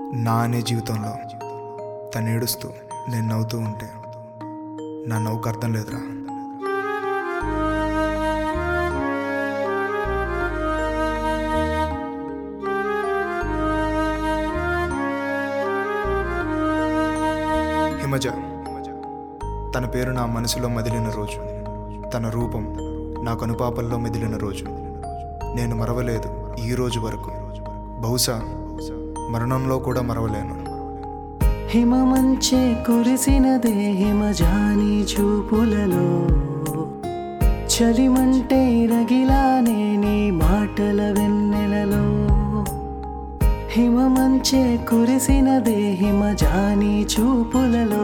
నా అనే జీవితంలో తను ఏడుస్తూ నేను నవ్వుతూ ఉంటే నా నవ్వుకు అర్థం లేదురా హిమజ తన పేరు నా మనసులో మెదిలిన రోజు తన రూపం నా కనుపాపల్లో మెదిలిన రోజు నేను మరవలేదు ఈ రోజు వరకు బహుశా మరణంలో కూడా మరవలేను హిమమంచే కురిసినదే హిమజాని చూపులలో చలిమంటే రగిలానే నీ మాటల వెన్నెలలో హిమమంచే కురిసినదే హిమజాని చూపులలో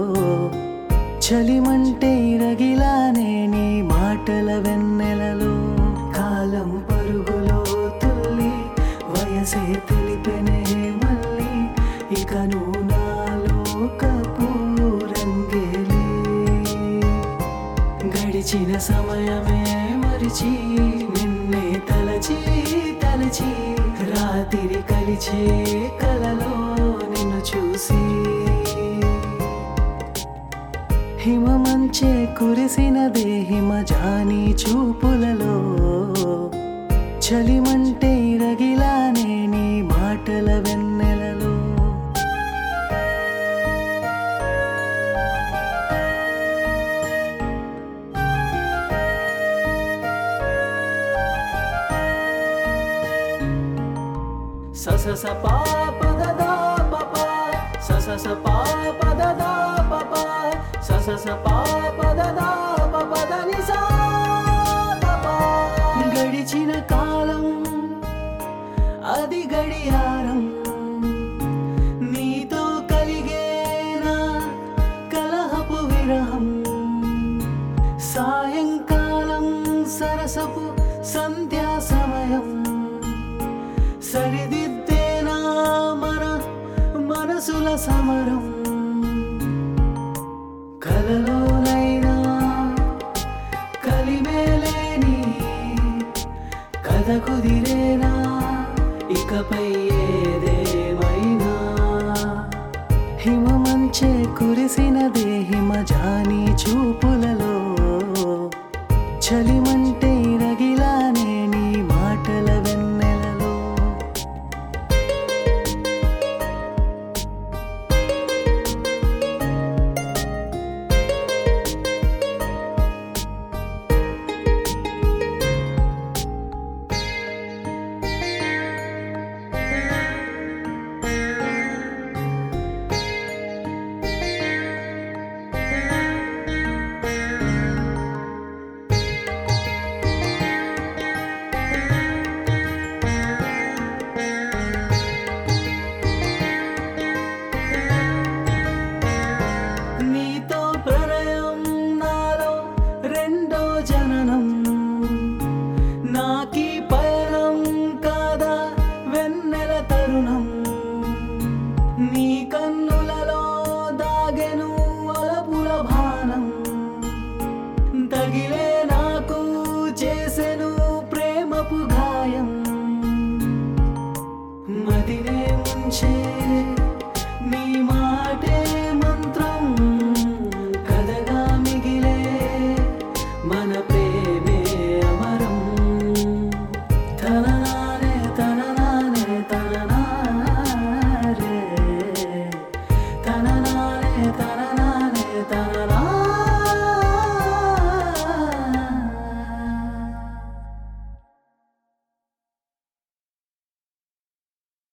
చలిమంటే రగిలానే నీ మాటల వెన్నెలలో కాలం పరుగులో తుల్లి వయసే తెలిపెనే మళ్ళీ ఇక నువ్వు నాలో కపూరంగేలే గడిచిన సమయమే మరిచి నిన్నే తలచి తలచి రాత్రి కలిచే కలలో నిన్ను చూసి హిమమంచే కురిసినదే హిమజాని చూపులలో చలిమంటే రగిలానే నీ మాటల వెన్నెలలో స స స పా ప ద ద ప ప స స స పా ప ద ద ప ప స స స పా ప ద ద ప ప ద ని సా ద ప. గడిచిన కాలం అది గడియారం నీతో కలిగేనా కలహపు విరహం సాయంకాలం సరసపు సంధ్యా సమయం సరిదిద్దేనా మన మనసుల సమరం కలలోనైనా కలిమేలేని కథ కుదిరేనా ఇకపై ఏదేమైనా హిమమంచే కురిసినదే హిమజాని చూపులలో చలిమంటే